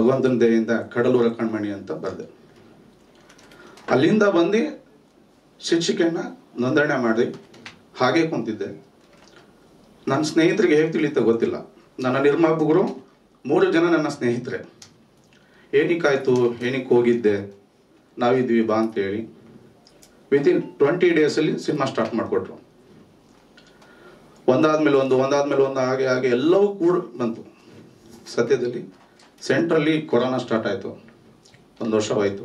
ಭಗವಂತನ ದಯೆಯಿಂದ ಕಡಲೂರ ಕಣ್ಮಣಿ ಅಂತ ಬರೆದೆ ಅಲ್ಲಿಂದ ಬಂದು ಶೀರ್ಷಿಕೆಯನ್ನ ನೋಂದಣಿ ಮಾಡಿ ಹಾಗೆ ಕುಂತಿದ್ದೆ ನನ್ನ ಸ್ನೇಹಿತರಿಗೆ ಹೇಗೆ ತಿಳಿಯುತ್ತೆ ಗೊತ್ತಿಲ್ಲ ನನ್ನ ನಿರ್ಮಾಪಕರು ಮೂರು ಜನ ನನ್ನ ಸ್ನೇಹಿತರೆ ಏನಕ್ಕಾಯ್ತು ಏನಕ್ಕೆ ಹೋಗಿದ್ದೆ ನಾವಿದ್ವಿ ಬಾ ಅಂತೇಳಿ ವಿತಿನ್ ಟ್ವೆಂಟಿ ಡೇಸಲ್ಲಿ ಸಿನಿಮಾ ಸ್ಟಾರ್ಟ್ ಮಾಡಿಕೊಟ್ರು ಒಂದಾದ್ಮೇಲೆ ಒಂದು ಒಂದಾದ್ಮೇಲೆ ಒಂದು ಹಾಗೆ ಹಾಗೆ ಎಲ್ಲವೂ ಕೂಡ ಬಂತು ಸದ್ಯದಲ್ಲಿ ಸೆಂಟ್ರಲ್ಲಿ ಕೊರೋನಾ ಸ್ಟಾರ್ಟ್ ಆಯಿತು ಒಂದು ವರ್ಷವಾಯಿತು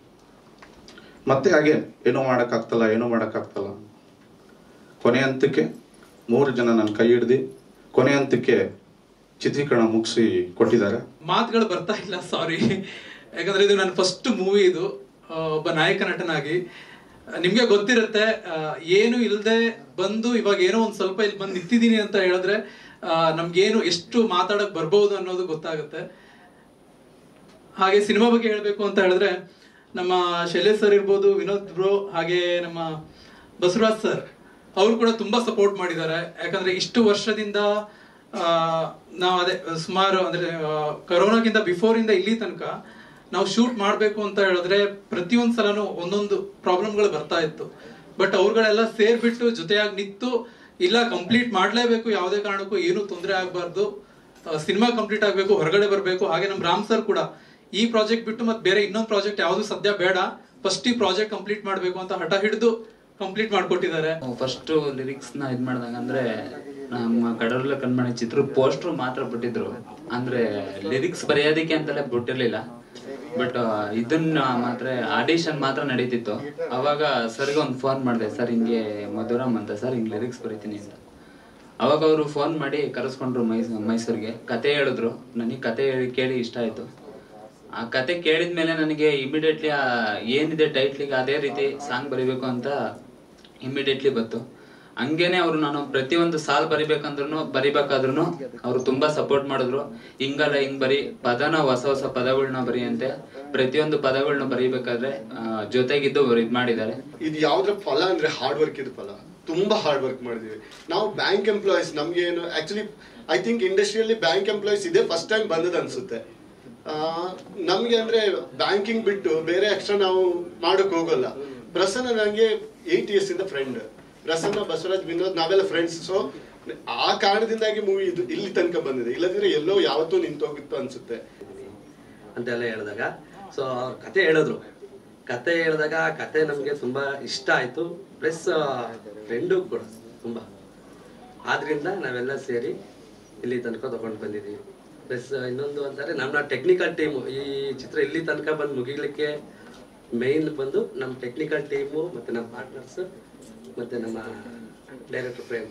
ಮತ್ತೆ ಹಾಗೆ ಏನೂ ಮಾಡೋಕ್ಕಾಗ್ತಲ್ಲ ಏನೂ ಮಾಡೋಕ್ಕಾಗ್ತಲ್ಲ ಕೊನೆ ಹಂತಕ್ಕೆ ಮೂರು ಜನ ನನ್ನ ಕೈ ಹಿಡ್ದು ಕೊನೆ ಹಂತಕ್ಕೆ ಚಿತ್ರೀಕರಣ ಮುಗಿಸಿ ಕೊಟ್ಟಿದ್ದಾರೆ ಮಾತುಗಳು ಬರ್ತಾ ಇಲ್ಲ ಸಾರಿ ಯಾಕಂದ್ರೆ ಇದು ನನ್ನ ಫಸ್ಟ್ ಮೂವಿ ಇದು ಆ, ಒಬ್ಬ ನಾಯಕ ನಟನಾಗಿ ಆ, ನಿಮ್ಗೆ ಗೊತ್ತಿರುತ್ತೆ ಆ, ಏನು ಇಲ್ಲದೆ ಬಂದು ಇವಾಗ ಏನೋ ಒಂದ್ ಸ್ವಲ್ಪ ಇಲ್ಲಿ ಬಂದು ನಿಂತಿದ್ದೀನಿ ಅಂತ ಹೇಳಿದ್ರೆ ಆ, ನಮ್ಗೇನು ಎಷ್ಟು ಮಾತಾಡಕ್ ಬರ್ಬೋದು ಅನ್ನೋದು ಗೊತ್ತಾಗುತ್ತೆ ಹಾಗೆ ಸಿನಿಮಾ ಬಗ್ಗೆ ಹೇಳ್ಬೇಕು ಅಂತ ಹೇಳಿದ್ರೆ ನಮ್ಮ ಶೈಲೇಶ್ ಸರ್ ಇರ್ಬೋದು ವಿನೋದ್ ಬ್ರೋ ಹಾಗೆ ನಮ್ಮ ಬಸವರಾಜ್ ಸರ್ ಅವರು ಕೂಡ ತುಂಬಾ ಸಪೋರ್ಟ್ ಮಾಡಿದ್ದಾರೆ ಯಾಕಂದ್ರೆ ಇಷ್ಟು ವರ್ಷದಿಂದ ಆ, ನಾವು ಅದೇ ಸುಮಾರು ಅಂದ್ರೆ ಆ, ಕರೋನಾಗಿಂತ ಬಿಫೋರ್ ಇಂದ ಇಲ್ಲಿ ತನಕ ನಾವು ಶೂಟ್ ಮಾಡ್ಬೇಕು ಅಂತ ಹೇಳಿದ್ರೆ ಪ್ರತಿಯೊಂದ್ ಸಲನೂ ಒಂದೊಂದು ಪ್ರಾಬ್ಲಮ್ಗಳು ಬರ್ತಾ ಇತ್ತು ಬಟ್ ಅವ್ರುಗಳೆಲ್ಲ ಸೇರ್ಬಿಟ್ಟು ಜೊತೆಯಾಗಿ ನಿಂತು ಇಲ್ಲ ಕಂಪ್ಲೀಟ್ ಮಾಡ್ಲೇಬೇಕು ಯಾವುದೇ ಕಾರಣಕ್ಕೂ ಏನು ತೊಂದರೆ ಆಗಬಾರ್ದು ಸಿನಿಮಾ ಕಂಪ್ಲೀಟ್ ಆಗಬೇಕು ಹೊರಗಡೆ ಬರಬೇಕು ಹಾಗೆ ನಮ್ಮ ರಾಮ್ ಸರ್ ಕೂಡ ಈ ಪ್ರಾಜೆಕ್ಟ್ ಬಿಟ್ಟು ಮತ್ತೆ ಬೇರೆ ಇನ್ನೊಂದು ಪ್ರಾಜೆಕ್ಟ್ ಯಾವುದು ಸದ್ಯ ಬೇಡ ಫಸ್ಟ್ ಈ ಪ್ರಾಜೆಕ್ಟ್ ಕಂಪ್ಲೀಟ್ ಮಾಡಬೇಕು ಅಂತ ಹಠ ಹಿಡಿದು ಕಂಪ್ಲೀಟ್ ಮಾಡ್ಕೊಟ್ಟಿದ್ದಾರೆ ಫಸ್ಟ್ ಲಿರಿಕ್ಸ್ ನ ಇದ್ ಮಾಡ್ದಾಗ ಅಂದ್ರೆ ನಮ್ಮ ಕಡಲ ಕಣ್ಮಣಿ ಚಿತ್ರ ಪೋಸ್ಟರ್ ಮಾತ್ರ ಬಿಟ್ಟಿದ್ರು ಅಂದ್ರೆ ಲಿರಿಕ್ಸ್ ಬರೆಯೋದಕ್ಕೆ ಅಂತಲೇ ಬಿಟ್ಟಿರ್ಲಿಲ್ಲ ಬಟ್ ಇದನ್ನ ಮಾತ್ರ ಆಡಿಷನ್ ಮಾತ್ರ ನಡೀತಿತ್ತು ಅವಾಗ ಸರ್ಗೆ ಒಂದು ಫೋನ್ ಮಾಡಿದೆ ಸರ್ ಹಿಂಗೆ ಮಧುರಮ್ ಅಂತ ಸರ್ ಹಿಂಗೆ ಲಿರಿಕ್ಸ್ ಬರೀತೀನಿ ಅಂತ ಅವಾಗ ಅವರು ಫೋನ್ ಮಾಡಿ ಕರೆಸ್ಕೊಂಡ್ರು ಮೈಸ್ ಮೈಸೂರಿಗೆ ಕತೆ ಹೇಳಿದ್ರು ನನಗೆ ಕತೆ ಹೇಳಿ ಕೇಳಿ ಇಷ್ಟ ಆಯ್ತು ಆ ಕತೆ ಕೇಳಿದ್ಮೇಲೆ ನನಗೆ ಇಮಿಡಿಯೇಟ್ಲಿ ಏನಿದೆ ಟೈಟ್ಲಿಗೆ ಅದೇ ರೀತಿ ಸಾಂಗ್ ಬರಿಬೇಕು ಅಂತ ಇಮಿಡಿಯೇಟ್ಲಿ ಬಂತು ಹಂಗೇನೆ ಅವರು ನಾನು ಪ್ರತಿಯೊಂದು ಸಾಲ್ ಬರಿಬೇಕಂದ್ರು ಬರಿಬೇಕಾದ್ರೂ ಅವರು ತುಂಬಾ ಸಪೋರ್ಟ್ ಮಾಡಿದ್ರು ಹಿಂಗಲ್ಲ ಹಿಂಗ್ ಬರಿ ಪದನ ಹೊಸ ಹೊಸ ಪದಗಳನ್ನ ಬರಿ ಅಂತೆ ಪ್ರತಿಯೊಂದು ಪದಗಳನ್ನ ಬರಿಬೇಕಾದ್ರೆ ಆ, ಜೊತೆಗಿದ್ದು ಅವ್ರು ಇದ್ ಮಾಡಿದ್ದಾರೆ ಇದು ಯಾವ್ದ್ರ ಫಲ ಅಂದ್ರೆ ಹಾರ್ಡ್ ವರ್ಕ್ ಇದು ಫಲ ತುಂಬಾ ಹಾರ್ಡ್ ವರ್ಕ್ ಮಾಡಿದೀವಿ ನಾವು ಬ್ಯಾಂಕ್ ಎಂಪ್ಲಾಯೀಸ್ ನಮ್ಗೆ ಏನು ಆಕ್ಚುಲಿ ಐ ಥಿಂಕ್ ಇಂಡಸ್ಟ್ರಿಯಲ್ಲಿ ಬ್ಯಾಂಕ್ ಎಂಪ್ಲಾಯೀಸ್ ಇದೇ ಫಸ್ಟ್ ಟೈಮ್ ಬಂದದ ಅನ್ಸುತ್ತೆ ಆ, ನಮ್ಗೆ ಅಂದ್ರೆ ಬ್ಯಾಂಕಿಂಗ್ ಬಿಟ್ಟು ಬೇರೆ ಎಕ್ಸ್ಟ್ರಾ ನಾವು ಮಾಡಕ್ ಹೋಗಲ್ಲ ಪ್ರಸನ್ನ ನಂಗೆ ಏಟ್ ಇಯರ್ಸ್ ಇಂದ ಫ್ರೆಂಡ್ ಪ್ರಸನ್ನ ಬಸವರಾಜ್ ವಿನೋದ್ ನಾವೆಲ್ಲ ಫ್ರೆಂಡ್ಸ್ ಸೊ ಆ ಕಾರಣದಿಂದಾಗಿ ಮೂವಿ ಇದು ಇಲ್ಲಿ ತನಕ ಬಂದಿದೆ ಇಲ್ಲದಿದ್ರೆ ಎಲ್ಲೋ ಯಾವತ್ತೂ ನಿಂತೋಗಿತ್ತು ಅನ್ಸುತ್ತೆ ಅಂತೆಲ್ಲ ಹೇಳಿದಾಗ ಸೊ ಅವ್ರ ಕತೆ ಹೇಳಿದ್ರು ಕತೆ ಹೇಳಿದಾಗ ಆ ಕತೆ ನಮಗೆ ತುಂಬ ಇಷ್ಟ ಆಯಿತು ಪ್ಲಸ್ ಫ್ರೆಂಡು ಕೂಡ ತುಂಬ ಆದ್ರಿಂದ ನಾವೆಲ್ಲ ಸೇರಿ ಇಲ್ಲಿ ತನಕ ತಗೊಂಡು ಬಂದಿದ್ದೀವಿ ಪ್ಲಸ್ ಇನ್ನೊಂದು ಅಂತಾರೆ ನಮ್ಮ ಟೆಕ್ನಿಕಲ್ ಟೀಮು ಈ ಚಿತ್ರ ಇಲ್ಲಿ ತನಕ ಬಂದು ಮುಗಿಲಿಕ್ಕೆ ಮೇಯ್ನ್ ಬಂದು ನಮ್ಮ ಟೆಕ್ನಿಕಲ್ ಟೀಮು ಮತ್ತು ನಮ್ಮ ಪಾರ್ಟ್ನರ್ಸ್ ಮತ್ತು ನಮ್ಮ ಡೈರೆಕ್ಟರ್ ಪ್ರೇಮ್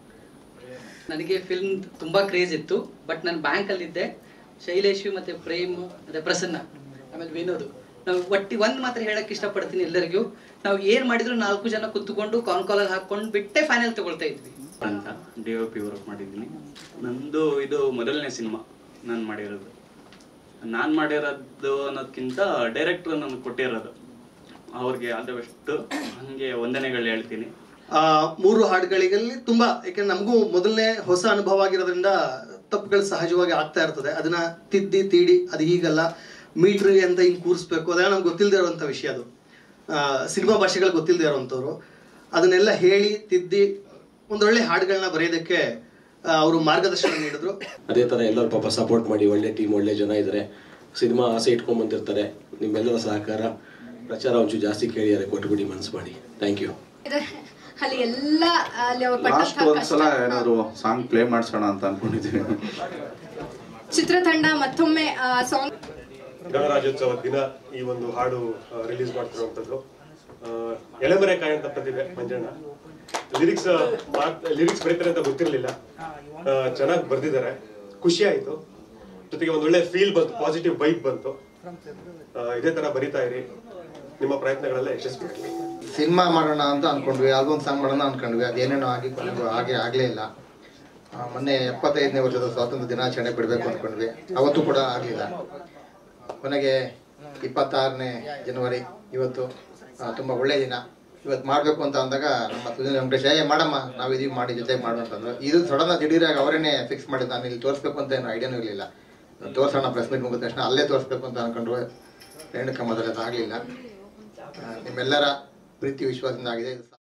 ನನಗೆ ಫಿಲ್ಮ್ ತುಂಬಾ ಕ್ರೇಜ್ ಇತ್ತು ಬಟ್ ನಾನು ಬ್ಯಾಂಕಲ್ಲಿದ್ದೆ ಶೈಲೇಶು ಮತ್ತೆ ಪ್ರೇಮ್ ಮತ್ತೆ ಪ್ರಸನ್ನ ಆಮೇಲೆ ವಿನೋದ್ ನಾವು ಒಟ್ಟಿ ಒಂದು ಮಾತ್ರ ಹೇಳಕ್ ಇಷ್ಟಪಡ್ತೀನಿ ಎಲ್ಲರಿಗೂ ನಾವು ಏನ್ ಮಾಡಿದ್ರು ನಾಲ್ಕು ಜನ ಕುತ್ಕೊಂಡು ಕಾನ್ ಕಾಲಲ್ಲಿ ಹಾಕೊಂಡು ಬಿಟ್ಟೆ ಫೈನಲ್ ತಗೊಳ್ತಾ ಇದ್ವಿ ಅಂತ ಡಿ ಒ ಪಿ ವರ್ಕ್ ಮಾಡಿದ್ದೀನಿ ನಂದು ಇದು ಮೊದಲನೇ ಸಿನಿಮಾ ನಾನು ಮಾಡಿರೋದು ನಾನು ಮಾಡಿರೋದು ಅನ್ನೋದಕ್ಕಿಂತ ಡೈರೆಕ್ಟರ್ ನನಗೆ ಕೊಟ್ಟಿರೋದು ಅವ್ರಿಗೆ ಆದಷ್ಟು ಹಂಗೆ ವಂದನೆಗಳು ಹೇಳ್ತೀನಿ ಆ ಮೂರು ಹಾಡುಗಳಿಗಲ್ಲಿ ತುಂಬಾ ಯಾಕಂದ್ರೆ ನಮಗೂ ಮೊದಲನೇ ಹೊಸ ಅನುಭವ ಆಗಿರೋದ್ರಿಂದ ತಪ್ಪುಗಳು ಸಹಜವಾಗಿ ಆಗ್ತಾ ಇರ್ತದೆ ಅದನ್ನ ತಿದ್ದಿ ತೀಡಿ ಅದು ಹೀಗಲ್ಲ ಮೀಟ್ರಿಗೆ ಅಂತ ಹಿಂಗ್ ಕೂರಿಸ್ಬೇಕು ಅದೆಲ್ಲ ನಮ್ಗೆ ಗೊತ್ತಿಲ್ಲದೆ ಇರುವಂತ ವಿಷಯ ಅದು ಸಿನಿಮಾ ಭಾಷೆಗಳು ಗೊತ್ತಿಲ್ಲದೆ ಇರುವಂಥವ್ರು ಅದನ್ನೆಲ್ಲ ಹೇಳಿ ತಿದ್ದಿ ಒಂದೊಳ್ಳೆ ಹಾಡುಗಳನ್ನ ಬರೆಯೋದಕ್ಕೆ ಅವರು ಮಾರ್ಗದರ್ಶನ ನೀಡಿದ್ರು ಅದೇ ಥರ ಎಲ್ಲರೂ ಪಾಪ ಸಪೋರ್ಟ್ ಮಾಡಿ ಒಳ್ಳೆ ಟೀಮ್ ಒಳ್ಳೆ ಜನ ಇದ್ದಾರೆ ಸಿನಿಮಾ ಆಸೆ ಇಟ್ಕೊಂಡ್ ಬಂದಿರ್ತಾರೆ ನಿಮ್ಮೆಲ್ಲರ ಸಹಕಾರ ಪ್ರಚಾರ ಒಂಚೂರು ಜಾಸ್ತಿ ಕೇಳಿದ್ದಾರೆ ಕೊಟ್ಬಿಡಿ ಮನ್ಸು ಮಾಡಿ ಥ್ಯಾಂಕ್ ಯು ಇದೆ. ಅಲ್ಲಿ ಎಲ್ಲ ಅಲ್ಲಿ ಅವ್ರು ಲಾಸ್ಟ್ ಪಟ್ಟಂತಹ ಒಂದ್ಸಲ ಕಷ್ಟ ಏನಾದ್ರು ಸಾಂಗ್ ಪ್ಲೇ ಮಾಡ್ಸೋಣ ಅಂತ ಅನ್ಕೊಂಡಿದ್ದೀವಿ ಚಿತ್ರತಂಡ ಮತ್ತೊಮ್ಮೆ ಸಾಂಗ್ ಗಣರಾಜ್ಯೋತ್ಸವದ ದಿನ ಈ ಒಂದು ಹಾಡು ರಿಲೀಸ್ ಮಾಡ್ತಿರುವಂತದ್ದು ಆ, ಎಳೆಮರೆ ಕಾಯಿ ಅಂತ ಪ್ರತಿಭೆ ಮಂಜಣ್ಣ ಲಿರಿಕ್ಸ್ ಲಿರಿಕ್ಸ್ ಬರೀತಾರೆ ಅಂತ ಗೊತ್ತಿರಲಿಲ್ಲ ಚೆನ್ನಾಗಿ ಬರ್ದಿದ್ದಾರೆ ಖುಷಿ ಆಯ್ತು ಜೊತೆಗೆ ಒಂದು ಒಳ್ಳೆ ಫೀಲ್ ಬಂತು ಪಾಸಿಟಿವ್ ವೈಬ್ ಬಂತು ಆ, ಇದೇ ತರ ಬರಿತಾ ಇರಿ ನಿಮ್ಮ ಪ್ರಯತ್ನಗಳೆಲ್ಲ ಯಶಸ್ವಿ ಆಗಲಿ ಸಿನಿಮಾ ಮಾಡೋಣ ಅಂತ ಅನ್ಕೊಂಡ್ವಿ ಆಲ್ಬಮ್ ಸಾಂಗ್ ಮಾಡೋಣ ಅನ್ಕೊಂಡ್ವಿ ಅದೇನೇನೋ ಆಗಿ ಕೊನೆಗೂ ಹಾಗೆ ಆಗಲೇ ಇಲ್ಲ ಆ, ಮೊನ್ನೆ ಎಪ್ಪತ್ತೈದನೇ ವರ್ಷದ ಸ್ವಾತಂತ್ರ್ಯ ದಿನಾಚರಣೆ ಬಿಡಬೇಕು ಅಂದ್ಕೊಂಡ್ವಿ ಅವತ್ತು ಕೂಡ ಆಗಲಿಲ್ಲ ಕೊನೆಗೆ ಇಪ್ಪತ್ತಾರನೇ ಜನವರಿ ಇವತ್ತು ಆ, ತುಂಬ ಒಳ್ಳೆಯ ದಿನ ಇವತ್ತು ಮಾಡಬೇಕು ಅಂತ ಅಂದಾಗ ನಮ್ಮ ಸುನೀಲ್ ವೆಂಕಟೇಶ್ ಏ ಮಾಡಮ್ಮ ನಾವು ಇದೀವಿ ಮಾಡಿ ಜೊತೆಗೆ ಮಾಡು ಅಂತಂದ್ರು ಇದು ಸಡನ್ ದಿಢೀರಾಗಿ ಅವರೇನೆ ಫಿಕ್ಸ್ ಮಾಡಿದ್ದು ನಾನು ಇಲ್ಲಿ ತೋರಿಸ್ಬೇಕು ಅಂತ ಏನೋ ಐಡಿಯಾನೂ ಇರಲಿಲ್ಲ ತೋರ್ಸೋಣ ಪ್ರೆಸ್ ಮೀಟ್ ಮುಗಿದ ತಕ್ಷಣ ಅಲ್ಲೇ ತೋರಿಸ್ಬೇಕು ಅಂತ ಅನ್ಕೊಂಡ್ರು ರೇಣುಕಾ ಮೊದಲೇ ಆಗಲಿಲ್ಲ ನಿಮ್ಮೆಲ್ಲರ ಪ್ರೀತಿ ವಿಶ್ವಾಸದಿಂದ ಆಗಿದೆ